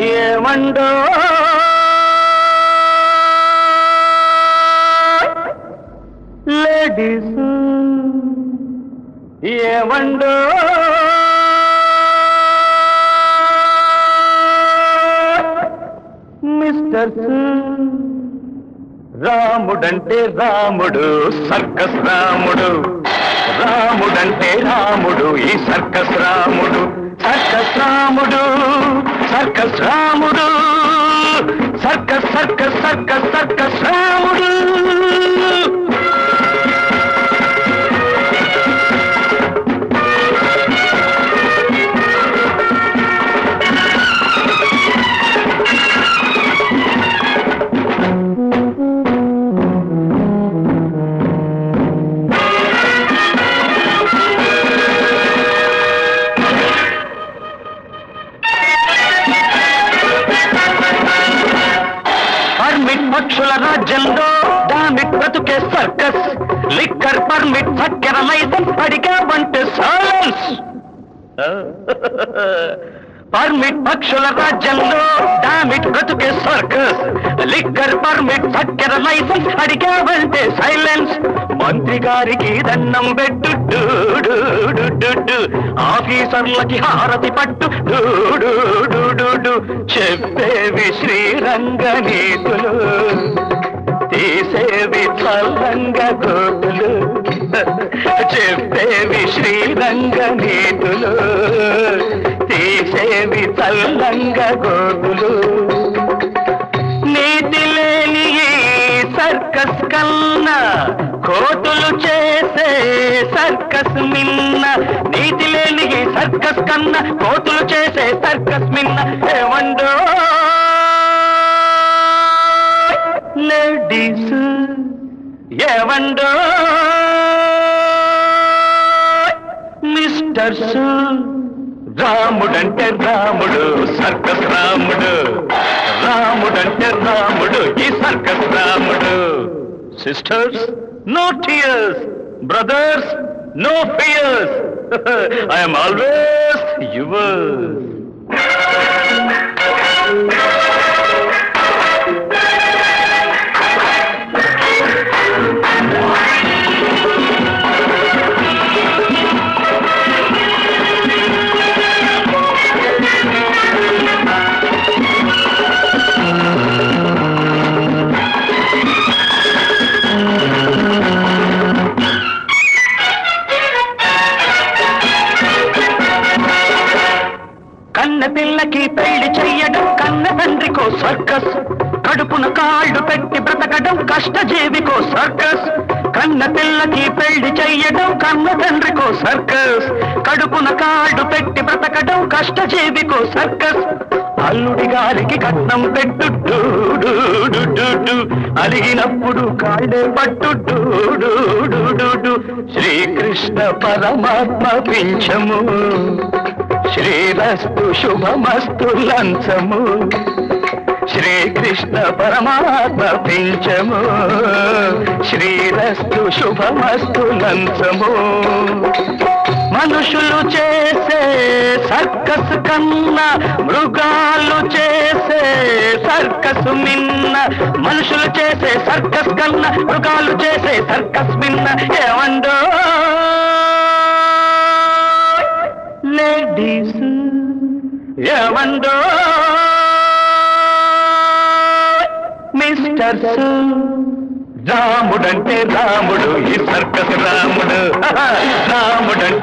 ఏమండో లేడీస్ ఏమండో మిస్టర్స్ రాముడంటే రాముడు సర్కస్ రాముడు రాముడంటే రాముడు ఈ circus Ramudu circus Ramudu circus Ramudu circus circus circus circus Ramudu permit పక్షుల రాజ్యంలో డామిట్ బ్రతుకే సర్కస్ లిక్కర్ పర్మిట్ చక్కెర లైసెన్స్ అడిగావంటే సైలెన్స్ పర్మిట్ పక్షుల రాజ్యంలో డామిట్ బ్రతుకే సర్కస్ లిక్కర్ పర్మిట్ చక్కెర లైసెన్స్ అడిగావంటే సైలెన్స్ మంత్రి గారికి దండం పెట్టు డు, డు, డు, డు, డు. ఆఫీసర్లకి హారతి పట్టు డు, డు, డు, డు, డు. చెప్పేవి శ్రీరంగ నీతులు తీసేవి చల్లంగ గోతులు చెప్పేవి శ్రీరంగ నీతులు తీసేవి చల్లంగ గోతులు నీతి లేని ఈ సర్కస్ కన్నా కోతులు చేసే సర్కస్ మిన్న నీతి లేని ఈ సర్కస్ కన్నా కోతులు చేసే సర్కస్ మిన్న ఏమండో లేడీస్ ఏమండో మిస్టర్స్ రాముడంటే రాముడు సర్కస్ రాముడు రాముడంటే రాముడు ఈ circus Ramudu sisters no tears brothers no fears I'm always yours కన్న పిల్లకి పెళ్లి చెయ్యడం కన్న తండ్రికో సర్కస్ కడుపున కాళ్ళు పెట్టి బ్రతకడం కష్టజీవికో సర్కస్ కన్న పిల్లకి పెళ్లి చెయ్యడం కన్న తండ్రికో సర్కస్ కడుపున కాళ్ళు పెట్టి బ్రతకడం కష్టజీవికో సర్కస్ అల్లుడి గారికి కట్నం పెట్టు డు, డు, డు, డు, డు. అలిగినప్పుడు కాళ్ళే పట్టు డు, డు, డు, డు, డు. శ్రీకృష్ణ పరమాత్మ పింఛము శ్రీరస్తు శుభమస్తు లంచము శ్రీకృష్ణ పరమాత్మ పింఛము శ్రీరస్తు శుభమస్తు లంచము మనుషులు చేసే సర్కస్ కన్నా మృగాలు చేసే సర్కస్ మిన్న మనుషులు చేసే సర్కస్ కన్నా మృగాలు చేసే సర్కస్ మిన్న ఏమండో లేడీస్ ఏమండో మిస్టర్స్ రాముడంటే రాముడు ఈ సర్కస్ రాముడు రాముడంటే